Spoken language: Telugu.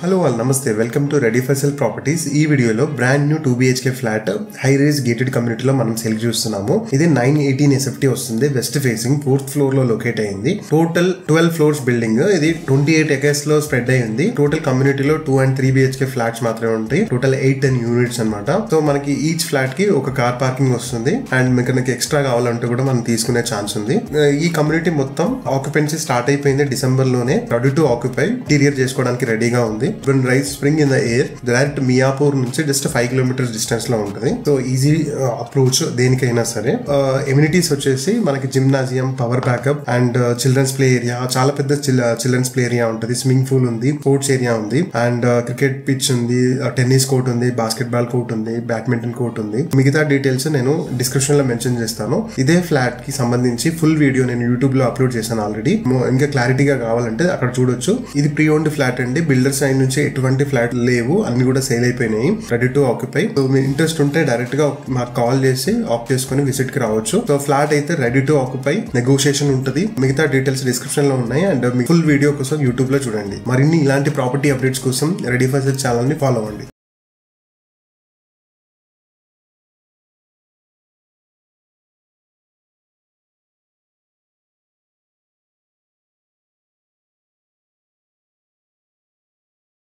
హలో వాళ్ళు నమస్తే వెల్కమ్ టు రెడీ ఫెసల్ ప్రాపర్టీస్ ఈ వీడియోలో brand new two BHK flat high rise gated కమ్యూనిటీలో మనం సెల్ చూస్తున్నాము ఇది నైన్ ఎయిటీన్ ఎస్ఎఫ్టీ వస్తుంది వెస్ట్ ఫేసింగ్ ఫోర్త్ ఫ్లోర్ లో లొకేట్ అయింది టోటల్ ట్వెల్వ్ ఫ్లోర్స్ బిల్డింగ్ ఇది ట్వంటీ ఎయిట్ ఎకర్స్ లో స్ప్రెడ్ అయింది టోటల్ కమ్యూనిటీలో two and three BHK flats మాత్రమే ఉంటాయి టోటల్ ఎయిట్ టెన్ యూనిట్స్ అనమాట సో మనకి ఈచ్ ఫ్లాట్ కి ఒక కార్ పార్కింగ్ వస్తుంది అండ్ మీకు మనకి ఎక్స్ట్రా కావాలంటే కూడా మనం తీసుకునే ఛాన్స్ ఉంది ఈ కమ్యూనిటీ మొత్తం ఆక్యుపెన్సీ స్టార్ట్ అయిపోయింది డిసెంబర్ లోనే రెడీ టు ఆక్యుపై ఇంటీరియర్ చేసుకోవడానికి రెడీగా ఉంది rise spring in the air direct Miyapur నుంచి జస్ట్ ఫైవ్ కిలోమీటర్స్ డిస్టెన్స్ లో ఉంటుంది సో ఈజీ అప్రోచ్ దేనికైనా సరే ఎమ్యూనిటీస్ వచ్చేసి మనకి gymnasium power backup and children's play area చాలా పెద్ద చిల్డ్రన్స్ ప్లే ఏరియా ఉంటుంది స్విమ్మింగ్ పూల్ ఉంది స్పోర్ట్స్ ఏరియా ఉంది అండ్ క్రికెట్ పిచ్ ఉంది టెన్నిస్ కోర్ట్ ఉంది బాస్కెట్ బాల్ కోర్ట్ ఉంది బ్యాడ్మింటన్ కోర్ట్ ఉంది మిగతా డీటెయిల్స్ నేను డిస్క్రిప్షన్ లో మెన్షన్ చేస్తాను ఇదే ఫ్లాట్ కి సంబంధించి ఫుల్ వీడియో నేను యూట్యూబ్ లో అప్లోడ్ చేశాను ఆల్రెడీ ఇంకా క్లారిటీగా కావాలంటే అక్కడ చూడొచ్చు ఇది ప్రీ ఓన్డ్ ఫ్లాట్ అండి బిల్డర్ సైడ్ నుంచి ఎటువంటి ఫ్లాట్ లేవు అన్ని కూడా సేల్ అయిపోయినాయి రెడీ టు ఆక్యుపై సో మీ ఇంట్రెస్ట్ ఉంటే డైరెక్ట్ గా మాకు కాల్ చేసి ఆఫ్ చేసుకుని విజిట్ కి రావచ్చు సో ఫ్లాట్ అయితే రెడీ టు ఆక్యుపై నెగోషియేషన్ ఉంటుంది మిగతా డీటెయిల్స్ డిస్క్రిప్షన్ లో ఉన్నాయి అండ్ మీ ఫుల్ వీడియో కోసం యూట్యూబ్ లో చూడండి మరిన్ని ఇలాంటి ప్రాపర్టీ అప్డేట్స్ కోసం రెడీ ఫర్ ఛానల్ ని ఫాలో అవ్వండి